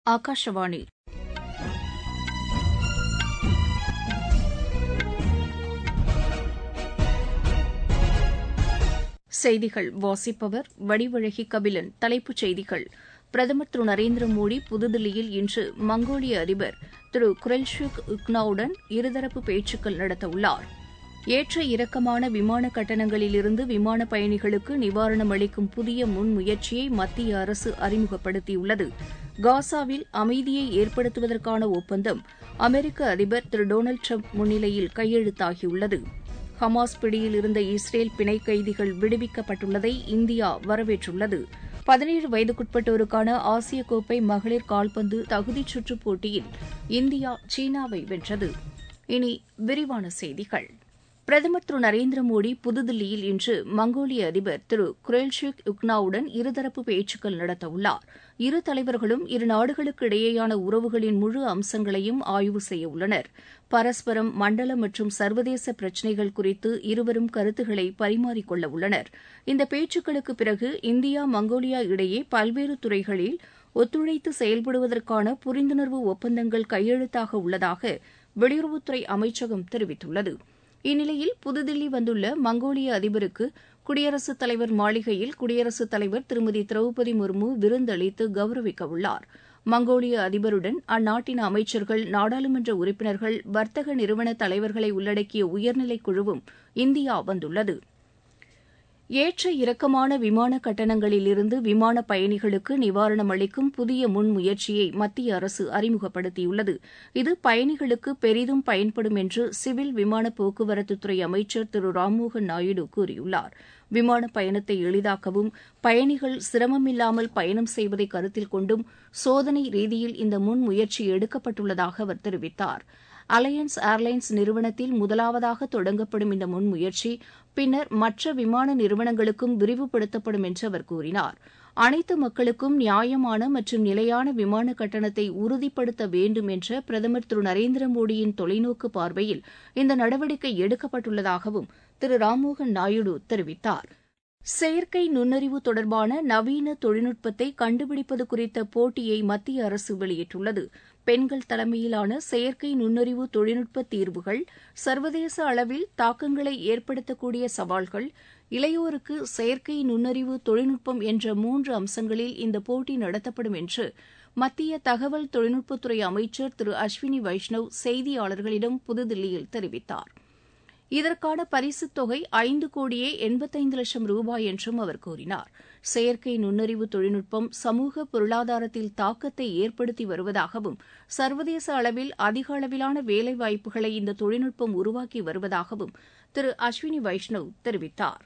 ஆகாஷவாணி செய்திகள் வாசிப்பவர் வடிவழகி கபிலன் தலைப்புச் செய்திகள் பிரதமர் திரு நரேந்திர மோடி புதுதில்லியில் இன்று மங்கோலிய அதிபர் திரு குரெல்ஷுக் உக்னாவுடன் இருதரப்பு பேச்சுக்கள் நடத்தவுள்ளார் ஏற்ற இறக்கமான விமான கட்டணங்களிலிருந்து விமான பயணிகளுக்கு நிவாரணம் அளிக்கும் புதிய முன்முயற்சியை மத்திய அரசு அறிமுகப்படுத்தியுள்ளது காசாவில் அமைதியை ஏற்படுத்துவதற்கான ஒப்பந்தம் அமெரிக்க அதிபர் திரு டொனால்டு ட்ரம்ப் முன்னிலையில் கையெழுத்தாகியுள்ளது ஹமாஸ் பிடியில் இருந்த இஸ்ரேல் பிணை கைதிகள் விடுவிக்கப்பட்டுள்ளதை இந்தியா வரவேற்றுள்ளது பதினேழு வயதுக்குட்பட்டோருக்கான ஆசிய கோப்பை மகளிர் கால்பந்து தகுதிச் சுற்றுப் போட்டியில் இந்தியா சீனாவை வென்றது இனி விரிவான செய்திகள் பிரதமர் திரு நரேந்திர மோடி புதுதில்லியில் இன்று மங்கோலிய அதிபர் திரு குரேல்ஷுக் உக்னாவுடன் இருதரப்பு பேச்சுக்கள் நடத்தவுள்ளார் இரு தலைவர்களும் இரு நாடுகளுக்கு இடையேயான உறவுகளின் முழு அம்சங்களையும் ஆய்வு செய்யவுள்ளனர் பரஸ்பரம் மண்டல மற்றும் சர்வதேச பிரச்சினைகள் குறித்து இருவரும் கருத்துக்களை பரிமாறிக்கொள்ள உள்ளனர் இந்த பேச்சுக்களுக்கு பிறகு இந்தியா மங்கோலியா இடையே பல்வேறு துறைகளில் ஒத்துழைத்து செயல்படுவதற்கான புரிந்துணர்வு ஒப்பந்தங்கள் கையெழுத்தாக உள்ளதாக வெளியுறவுத்துறை அமைச்சகம் தெரிவித்துள்ளது இந்நிலையில் புதுதில்லி வந்துள்ள மங்கோலிய அதிபருக்கு குடியரசுத் தலைவர் மாளிகையில் குடியரசுத் தலைவர் திருமதி திரௌபதி முர்மு விருந்தளித்து கௌரவிக்க உள்ளார் மங்கோலிய அதிபருடன் அந்நாட்டின் அமைச்சர்கள் நாடாளுமன்ற உறுப்பினர்கள் வர்த்தக நிறுவன தலைவர்களை உள்ளடக்கிய உயர்நிலைக் குழுவும் இந்தியா வந்துள்ளது ஏற்ற இறக்கமான விமான கட்டணங்களிலிருந்து விமான பயணிகளுக்கு நிவாரணம் அளிக்கும் புதிய முன்முயற்சியை மத்திய அரசு அறிமுகப்படுத்தியுள்ளது இது பயணிகளுக்கு பெரிதும் பயன்படும் என்று சிவில் விமான போக்குவரத்துத்துறை அமைச்சர் திரு ராம்மோகன் நாயுடு கூறியுள்ளார் விமான பயணத்தை எளிதாக்கவும் பயணிகள் சிரமமில்லாமல் பயணம் செய்வதை கருத்தில் கொண்டும் சோதனை ரீதியில் இந்த முன்முயற்சி எடுக்கப்பட்டுள்ளதாக அவர் தெரிவித்தார் அலையன்ஸ் ஏர்லைன்ஸ் நிறுவனத்தில் முதலாவதாக தொடங்கப்படும் இந்த முன்முயற்சி பின்னர் மற்ற விமான நிறுவனங்களுக்கும் விரிவுபடுத்தப்படும் என்று அவர் கூறினார் அனைத்து மக்களுக்கும் நியாயமான மற்றும் நிலையான விமான கட்டணத்தை உறுதிப்படுத்த வேண்டும் என்ற பிரதமர் திரு நரேந்திர மோடியின் தொலைநோக்கு பார்வையில் இந்த நடவடிக்கை எடுக்கப்பட்டுள்ளதாகவும் திரு ராம்மோகன் நாயுடு தெரிவித்தார் செயற்கை நுண்ணறிவு தொடர்பான நவீன தொழில்நுட்பத்தை கண்டுபிடிப்பது குறித்த போட்டியை மத்திய அரசு வெளியிட்டுள்ளது பெண்கள் தலைமையிலான செயற்கை நுண்ணறிவு தொழில்நுட்ப தீர்வுகள் சர்வதேச அளவில் தாக்கங்களை ஏற்படுத்தக்கூடிய சவால்கள் இளையோருக்கு செயற்கை நுண்ணறிவு தொழில்நுட்பம் என்ற மூன்று அம்சங்களில் இந்த போட்டி நடத்தப்படும் என்று மத்திய தகவல் தொழில்நுட்பத்துறை அமைச்சர் திரு அஸ்வினி வைஷ்ணவ் செய்தியாளர்களிடம் புதுதில்லியில் தெரிவித்தார் இதற்கான பரிசுத் தொகை ஐந்து கோடியே எண்பத்தைந்து லட்சம் ரூபாய் என்றும் அவர் கூறினார் செயற்கை நுண்ணறிவு தொழில்நுட்பம் சமூக பொருளாதாரத்தில் தாக்கத்தை ஏற்படுத்தி வருவதாகவும் சர்வதேச அளவில் அதிக அளவிலான வேலைவாய்ப்புகளை இந்த தொழில்நுட்பம் உருவாக்கி வருவதாகவும் திரு அஸ்வினி வைஷ்ணவ் தெரிவித்தார்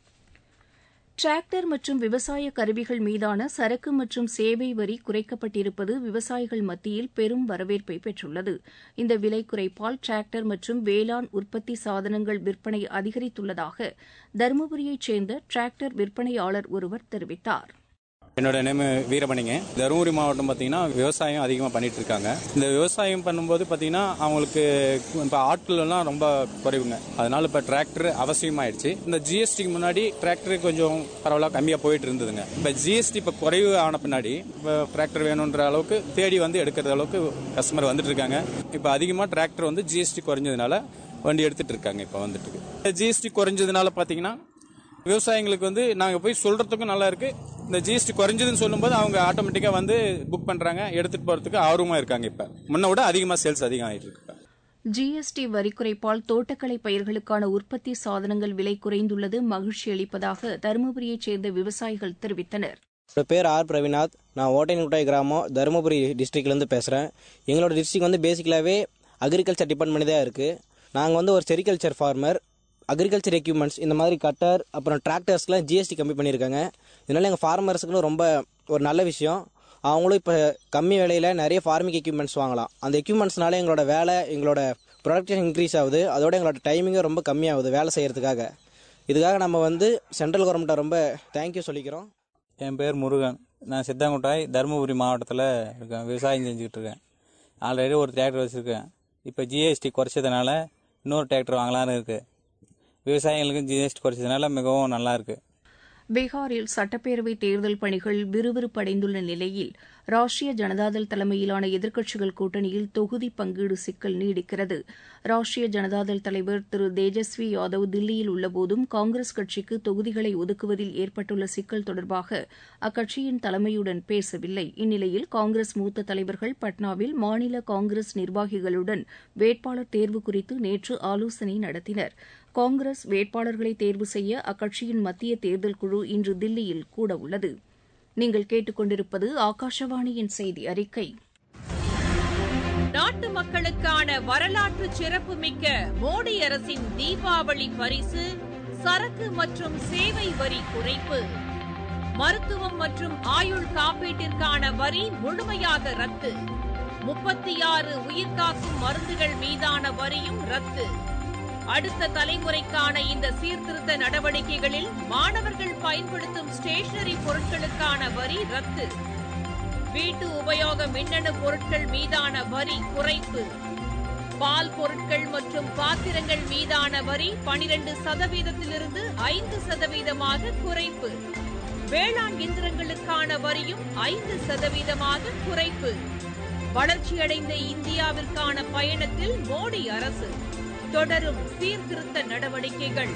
டிராக்டர் மற்றும் விவசாய கருவிகள் மீதான சரக்கு மற்றும் சேவை வரி குறைக்கப்பட்டிருப்பது விவசாயிகள் மத்தியில் பெரும் வரவேற்பை பெற்றுள்ளது இந்த விலை குறைப்பால் டிராக்டர் மற்றும் வேளாண் உற்பத்தி சாதனங்கள் விற்பனை அதிகரித்துள்ளதாக தருமபுரியைச் சேர்ந்த டிராக்டர் விற்பனையாளர் ஒருவர் தெரிவித்தார் என்னோட நேம் வீரமணிங்க தருமபுரி மாவட்டம் பார்த்தீங்கன்னா விவசாயம் அதிகமாக பண்ணிட்டு இருக்காங்க இந்த விவசாயம் பண்ணும்போது பார்த்தீங்கன்னா அவங்களுக்கு இப்போ ஆட்கள் எல்லாம் ரொம்ப குறைவுங்க அதனால இப்போ டிராக்டர் அவசியமாயிடுச்சு இந்த ஜிஎஸ்டிக்கு முன்னாடி டிராக்டர் கொஞ்சம் பரவாயில்ல கம்மியாக போயிட்டு இருந்ததுங்க இப்போ ஜிஎஸ்டி இப்போ குறைவு ஆன பின்னாடி இப்போ டிராக்டர் வேணுன்ற அளவுக்கு தேடி வந்து எடுக்கிற அளவுக்கு கஸ்டமர் வந்துட்டு இருக்காங்க இப்போ அதிகமாக டிராக்டர் வந்து ஜிஎஸ்டி குறைஞ்சதுனால வண்டி எடுத்துட்டு இருக்காங்க இப்போ வந்துட்டு இருக்கு ஜிஎஸ்டி குறைஞ்சதுனால பார்த்தீங்கன்னா விவசாயிங்களுக்கு வந்து நாங்கள் போய் சொல்றதுக்கும் நல்லா இருக்கு இந்த ஜிஎஸ்டி குறைஞ்சதுன்னு சொல்லும்போது அவங்க ஆட்டோமேட்டிக்காக வந்து புக் பண்ணுறாங்க எடுத்துகிட்டு போகிறதுக்கு ஆர்வமாக இருக்காங்க இப்போ முன்ன விட அதிகமாக சேல்ஸ் அதிகம் ஆகிட்டு இருக்கு ஜிஎஸ்டி வரி குறைப்பால் தோட்டக்கலை பயிர்களுக்கான உற்பத்தி சாதனங்கள் விலை குறைந்துள்ளது மகிழ்ச்சி அளிப்பதாக தருமபுரியைச் சேர்ந்த விவசாயிகள் தெரிவித்தனர் என்னோட பேர் ஆர் பிரவிநாத் நான் ஓட்டையன்குட்டாய் கிராமம் தருமபுரி டிஸ்ட்ரிக்ட்லேருந்து பேசுகிறேன் எங்களோட டிஸ்ட்ரிக் வந்து பேசிக்கலாகவே அக்ரிகல்ச்சர் டிபார்ட்மெண்ட் தான் இருக்குது நாங்கள் வந்து ஒரு செரிகல்ச்சர் ஃபார்மர் அக்ரிகல்ச்சர் எக்யூப்மெண்ட்ஸ் இந்த மாதிரி கட்டர் அப்புறம் டிராக்டர்ஸ்க்குலாம் ஜிஎஸ்டி கம்மி பண்ணியிருக்காங்க இதனால எங்கள் ஃபார்மர்ஸுக்குன்னு ரொம்ப ஒரு நல்ல விஷயம் அவங்களும் இப்போ கம்மி விலையில் நிறைய ஃபார்மிங் எக்யூப்மெண்ட்ஸ் வாங்கலாம் அந்த எக்யூப்மெண்ட்ஸ்னால எங்களோட வேலை எங்களோட ப்ரொடக்ஷன் இன்க்ரீஸ் ஆகுது அதோட எங்களோட டைமிங்கும் ரொம்ப கம்மியாகுது வேலை செய்கிறதுக்காக இதுக்காக நம்ம வந்து சென்ட்ரல் கவர்மெண்ட்டை ரொம்ப தேங்க்யூ சொல்லிக்கிறோம் என் பேர் முருகன் நான் சித்தாங்குட்டாய் தருமபுரி மாவட்டத்தில் இருக்கேன் விவசாயம் செஞ்சுக்கிட்டு இருக்கேன் ஆல்ரெடி ஒரு டிராக்டர் வச்சுருக்கேன் இப்போ ஜிஎஸ்டி குறைச்சதுனால இன்னொரு டிராக்டர் வாங்கலான்னு இருக்குது விவசாயிகளுக்கும் ஜிஎஸ்டி குறைச்சதுனால மிகவும் நல்லா இருக்குது பீகாரில் சட்டப்பேரவை தேர்தல் பணிகள் விறுவிறுப்படைந்துள்ள நிலையில் ராஷ்டிரிய ஜனதாதள் தலைமையிலான எதிர்க்கட்சிகள் கூட்டணியில் தொகுதி பங்கீடு சிக்கல் நீடிக்கிறது ராஷ்டிரிய ஜனதாதள் தலைவர் திரு தேஜஸ்வி யாதவ் தில்லியில் உள்ளபோதும் காங்கிரஸ் கட்சிக்கு தொகுதிகளை ஒதுக்குவதில் ஏற்பட்டுள்ள சிக்கல் தொடர்பாக அக்கட்சியின் தலைமையுடன் பேசவில்லை இந்நிலையில் காங்கிரஸ் மூத்த தலைவர்கள் பட்னாவில் மாநில காங்கிரஸ் நிர்வாகிகளுடன் வேட்பாளர் தேர்வு குறித்து நேற்று ஆலோசனை நடத்தினர் காங்கிரஸ் வேட்பாளர்களை தேர்வு செய்ய அக்கட்சியின் மத்திய தேர்தல் குழு இன்று தில்லியில் கூடவுள்ளது நீங்கள் கேட்டுக்கொண்டிருப்பது ஆகாஷவாணியின் செய்தி அறிக்கை நாட்டு மக்களுக்கான வரலாற்று சிறப்புமிக்க மோடி அரசின் தீபாவளி பரிசு சரக்கு மற்றும் சேவை வரி குறைப்பு மருத்துவம் மற்றும் ஆயுள் காப்பீட்டிற்கான வரி முழுமையாக ரத்து முப்பத்தி ஆறு உயிர்காக்கும் மருந்துகள் மீதான வரியும் ரத்து அடுத்த தலைமுறைக்கான இந்த சீர்திருத்த நடவடிக்கைகளில் மாணவர்கள் பயன்படுத்தும் ஸ்டேஷனரி பொருட்களுக்கான வரி ரத்து வீட்டு உபயோக மின்னணு பொருட்கள் மீதான வரி குறைப்பு பால் பொருட்கள் மற்றும் பாத்திரங்கள் மீதான வரி பனிரெண்டு சதவீதத்திலிருந்து ஐந்து சதவீதமாக குறைப்பு வேளாண் இயந்திரங்களுக்கான வரியும் ஐந்து சதவீதமாக குறைப்பு வளர்ச்சியடைந்த இந்தியாவிற்கான பயணத்தில் மோடி அரசு தொடரும் சீர்திருத்த நடவடிக்கைகள்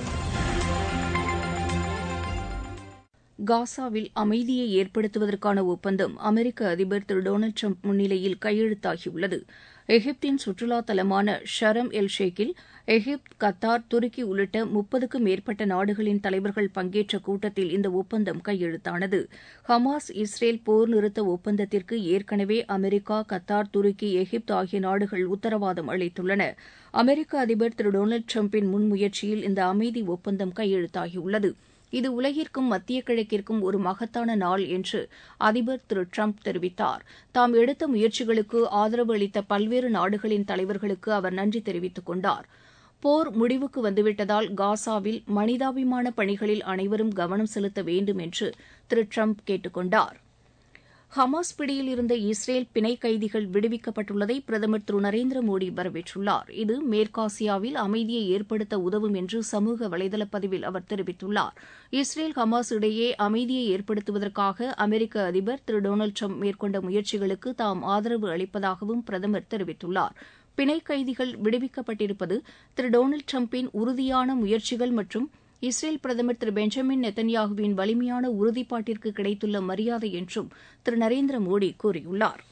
காசாவில் அமைதியை ஏற்படுத்துவதற்கான ஒப்பந்தம் அமெரிக்க அதிபர் திரு டொனால்டு ட்ரம்ப் முன்னிலையில் கையெழுத்தாகியுள்ளது எகிப்தின் சுற்றுலா தலமான ஷரம் எல் ஷேக்கில் எகிப்து கத்தார் துருக்கி உள்ளிட்ட முப்பதுக்கும் மேற்பட்ட நாடுகளின் தலைவர்கள் பங்கேற்ற கூட்டத்தில் இந்த ஒப்பந்தம் கையெழுத்தானது ஹமாஸ் இஸ்ரேல் போர் நிறுத்த ஒப்பந்தத்திற்கு ஏற்கனவே அமெரிக்கா கத்தார் துருக்கி எகிப்து ஆகிய நாடுகள் உத்தரவாதம் அளித்துள்ளன அமெரிக்க அதிபர் திரு டொனால்டு ட்ரம்பின் முன்முயற்சியில் இந்த அமைதி ஒப்பந்தம் கையெழுத்தாகியுள்ளது இது உலகிற்கும் மத்திய கிழக்கிற்கும் ஒரு மகத்தான நாள் என்று அதிபர் திரு ட்ரம்ப் தெரிவித்தார் தாம் எடுத்த முயற்சிகளுக்கு ஆதரவு அளித்த பல்வேறு நாடுகளின் தலைவர்களுக்கு அவர் நன்றி தெரிவித்துக் கொண்டார் போர் முடிவுக்கு வந்துவிட்டதால் காசாவில் மனிதாபிமான பணிகளில் அனைவரும் கவனம் செலுத்த வேண்டும் என்று திரு ட்ரம்ப் கேட்டுக் கொண்டார் ஹமாஸ் பிடியில் இருந்த இஸ்ரேல் பிணை கைதிகள் விடுவிக்கப்பட்டுள்ளதை பிரதமர் திரு நரேந்திர மோடி வரவேற்றுள்ளார் இது மேற்காசியாவில் அமைதியை ஏற்படுத்த உதவும் என்று சமூக வலைதள பதிவில் அவர் தெரிவித்துள்ளார் இஸ்ரேல் ஹமாஸ் இடையே அமைதியை ஏற்படுத்துவதற்காக அமெரிக்க அதிபர் திரு டொனால்டு ட்ரம்ப் மேற்கொண்ட முயற்சிகளுக்கு தாம் ஆதரவு அளிப்பதாகவும் பிரதமர் தெரிவித்துள்ளார் பிணை கைதிகள் விடுவிக்கப்பட்டிருப்பது திரு டொனால்டு ட்ரம்பின் உறுதியான முயற்சிகள் மற்றும் இஸ்ரேல் பிரதமர் திரு பெஞ்சமின் நெத்தன்யாகுவின் வலிமையான உறுதிப்பாட்டிற்கு கிடைத்துள்ள மரியாதை என்றும் திரு நரேந்திர மோடி கூறியுள்ளார்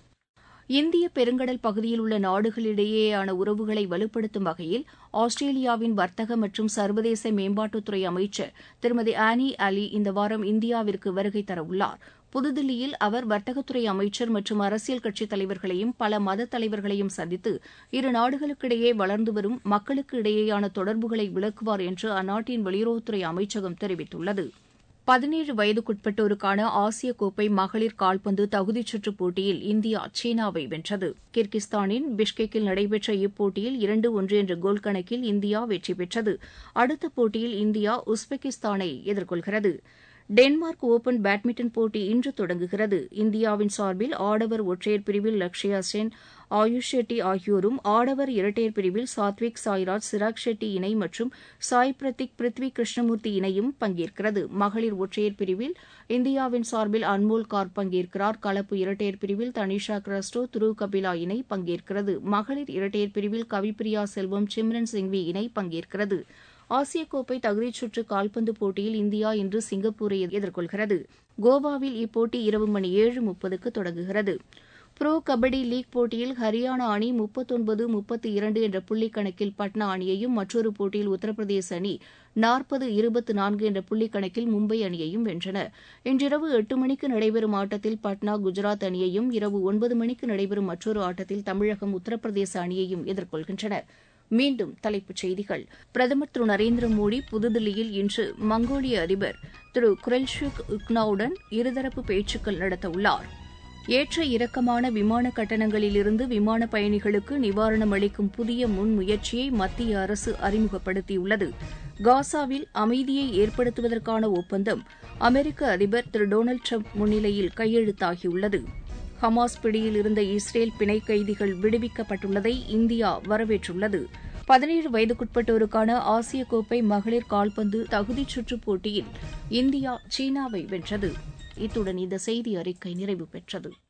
இந்திய பெருங்கடல் பகுதியில் உள்ள நாடுகளிடையேயான உறவுகளை வலுப்படுத்தும் வகையில் ஆஸ்திரேலியாவின் வர்த்தக மற்றும் சர்வதேச மேம்பாட்டுத்துறை அமைச்சர் திருமதி ஆனி அலி இந்த வாரம் இந்தியாவிற்கு வருகை தரவுள்ளார் புதுதில்லியில் அவர் வர்த்தகத்துறை அமைச்சர் மற்றும் அரசியல் கட்சித் தலைவர்களையும் பல மத தலைவர்களையும் சந்தித்து இரு நாடுகளுக்கிடையே வளர்ந்து வரும் மக்களுக்கு இடையேயான தொடர்புகளை விளக்குவார் என்று அந்நாட்டின் வெளியுறவுத்துறை அமைச்சகம் தெரிவித்துள்ளது பதினேழு வயதுக்குட்பட்டோருக்கான ஆசிய கோப்பை மகளிர் கால்பந்து தகுதிச் சுற்றுப் போட்டியில் இந்தியா சீனாவை வென்றது கிர்கிஸ்தானின் பிஷ்கெக்கில் நடைபெற்ற இப்போட்டியில் இரண்டு ஒன்று என்ற கோல் கணக்கில் இந்தியா வெற்றி பெற்றது அடுத்த போட்டியில் இந்தியா உஸ்பெகிஸ்தானை எதிர்கொள்கிறது டென்மார்க் ஓபன் பேட்மிண்டன் போட்டி இன்று தொடங்குகிறது இந்தியாவின் சார்பில் ஆடவர் ஒற்றையர் பிரிவில் லக்ஷயா சென் ஆயுஷ் ஷெட்டி ஆகியோரும் ஆடவர் இரட்டையர் பிரிவில் சாத்விக் சாய்ராஜ் சிராக் ஷெட்டி இணை மற்றும் சாய் பிரத்திக் பிருத்வி கிருஷ்ணமூர்த்தி இணையும் பங்கேற்கிறது மகளிர் ஒற்றையர் பிரிவில் இந்தியாவின் சார்பில் அன்மோல் கார் பங்கேற்கிறார் கலப்பு இரட்டையர் பிரிவில் தனிஷா கிரஸ்டோ துரு கபிலா இணை பங்கேற்கிறது மகளிர் இரட்டையர் பிரிவில் கவிப்பிரியா செல்வம் சிம்ரன் சிங்வி இணை பங்கேற்கிறது ஆசிய கோப்பை தகுதிச் சுற்று கால்பந்து போட்டியில் இந்தியா இன்று சிங்கப்பூரை எதிர்கொள்கிறது கோவாவில் இப்போட்டி இரவு மணி ஏழு முப்பதுக்கு தொடங்குகிறது புரோ கபடி லீக் போட்டியில் ஹரியானா அணி முப்பத்தொன்பது முப்பத்தி இரண்டு என்ற புள்ளி கணக்கில் பட்னா அணியையும் மற்றொரு போட்டியில் உத்தரப்பிரதேச அணி நாற்பது இருபத்து நான்கு என்ற புள்ளி கணக்கில் மும்பை அணியையும் வென்றன இன்றிரவு எட்டு மணிக்கு நடைபெறும் ஆட்டத்தில் பட்னா குஜராத் அணியையும் இரவு ஒன்பது மணிக்கு நடைபெறும் மற்றொரு ஆட்டத்தில் தமிழகம் உத்தரப்பிரதேச அணியையும் எதிர்கொள்கின்றன மீண்டும் தலைப்புச் செய்திகள் பிரதமர் திரு நரேந்திர மோடி புதுதில்லியில் இன்று மங்கோலிய அதிபர் திரு குரெல்ஷுக் உக்னாவுடன் இருதரப்பு பேச்சுக்கள் நடத்தவுள்ளார் ஏற்ற இறக்கமான விமான கட்டணங்களிலிருந்து விமான பயணிகளுக்கு நிவாரணம் அளிக்கும் புதிய முன்முயற்சியை மத்திய அரசு அறிமுகப்படுத்தியுள்ளது காசாவில் அமைதியை ஏற்படுத்துவதற்கான ஒப்பந்தம் அமெரிக்க அதிபர் திரு டொனால்டு ட்ரம்ப் முன்னிலையில் கையெழுத்தாகியுள்ளது ஹமாஸ் பிடியில் இருந்த இஸ்ரேல் பிணை கைதிகள் விடுவிக்கப்பட்டுள்ளதை இந்தியா வரவேற்றுள்ளது பதினேழு வயதுக்குட்பட்டோருக்கான ஆசிய கோப்பை மகளிர் கால்பந்து தகுதிச் சுற்றுப் போட்டியில் இந்தியா சீனாவை வென்றது இத்துடன் இந்த செய்தி அறிக்கை நிறைவு பெற்றது